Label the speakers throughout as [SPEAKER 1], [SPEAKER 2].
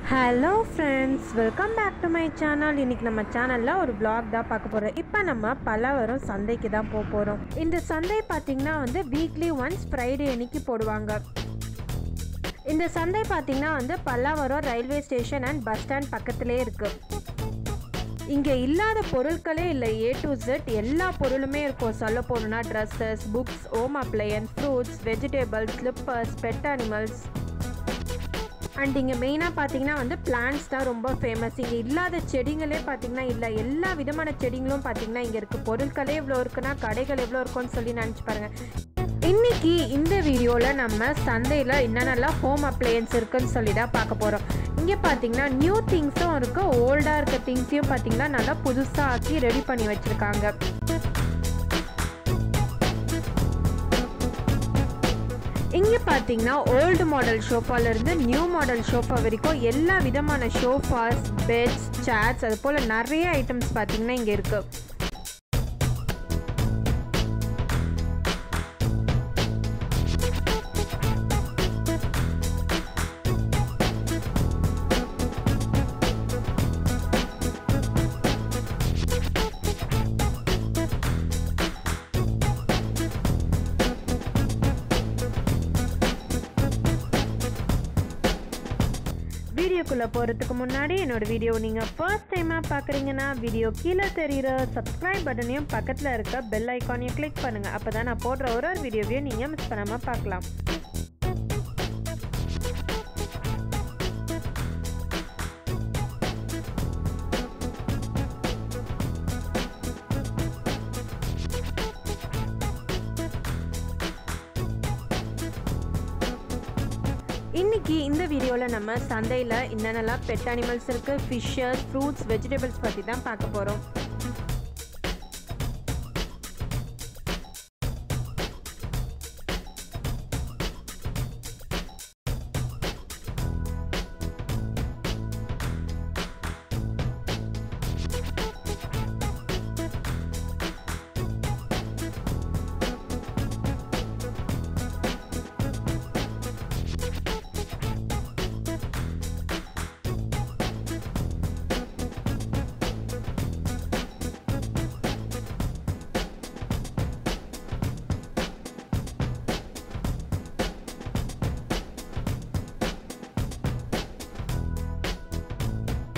[SPEAKER 1] hello friends welcome back to my channel இன்னைக்கு நம்ம சேனலில் ஒரு vlog தான் பார்க்க போகிறோம் இப்போ நம்ம பலவரம் சந்தைக்கு தான் போக போகிறோம் இந்த சந்தை பார்த்திங்கன்னா வந்து வீக்லி ஒன்ஸ் ஃப்ரைடே அன்னைக்கு போடுவாங்க இந்த சந்தை பார்த்திங்கன்னா வந்து Pallavaram railway station and bus stand பக்கத்துலேயே இருக்குது இங்கே இல்லாத பொருட்களே இல்லை ஏ டு Z எல்லா பொருளுமே இருக்கும் சொல்ல போகணுன்னா dresses books home appliances fruits vegetables slippers pet animals and இங்கே மெயினாக பார்த்தீங்கன்னா வந்து பிளான்ட்ஸ் தான் ரொம்ப ஃபேமஸ் இங்கே இல்லாத செடிங்களே பார்த்தீங்கன்னா இல்லை எல்லா விதமான செடிங்களும் பார்த்தீங்கன்னா இங்கே இருக்குது பொருட்களே இவ்வளோ இருக்குன்னா கடைகள் எவ்வளோ இருக்கும்னு சொல்லி நினச்சி பாருங்கள் இன்னைக்கு இந்த வீடியோவில் நம்ம சந்தையில் என்னென்னலாம் ஹோம் அப்ளையன்ஸ் இருக்குன்னு சொல்லி தான் பார்க்க போகிறோம் இங்கே பார்த்தீங்கன்னா நியூ திங்ஸும் இருக்குது ஓல்டாக இருக்க திங்ஸையும் பார்த்தீங்கன்னா நல்லா புதுசாக ஆக்கி ரெடி பண்ணி வச்சுருக்காங்க இங்கே பார்த்தீங்கன்னா ஓல்டு மாடல் ஷோஃபாலேருந்து நியூ மாடல் ஷோஃபா வரைக்கும் எல்லா விதமான ஷோஃபாஸ் பெட்ஸ் சேர்ஸ் அது போல் நிறைய ஐட்டம்ஸ் பார்த்தீங்கன்னா இங்கே இருக்குது வீடியோக்குள்ளே போகிறதுக்கு முன்னாடி என்னோட வீடியோ நீங்கள் ஃபர்ஸ்ட் டைமாக பார்க்குறீங்கன்னா வீடியோ கீழே தெரிகிற சப்ஸ்கிரைப் பட்டனையும் பக்கத்தில் இருக்க பெல் ஐக்கானையும் கிளிக் பண்ணுங்கள் அப்போ தான் நான் போடுற ஒரு ஒரு வீடியோவையும் நீங்கள் மிஸ் பண்ணாமல் பார்க்கலாம் இன்னைக்கு இந்த வீடியோவில் நம்ம சந்தையில் என்னென்னலாம் பெட் அனிமல்ஸ் இருக்குது ஃபிஷ்ஷஸ் ஃப்ரூட்ஸ் வெஜிடபிள்ஸ் பற்றி தான் பார்க்க போகிறோம்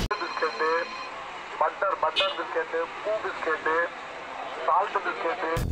[SPEAKER 2] பிஸ்கெட்டு பட்டர் பட்டர் பிஸ்கெட்டு பூ பிஸ்கெட்டு சால்ட் பிஸ்கெட்டு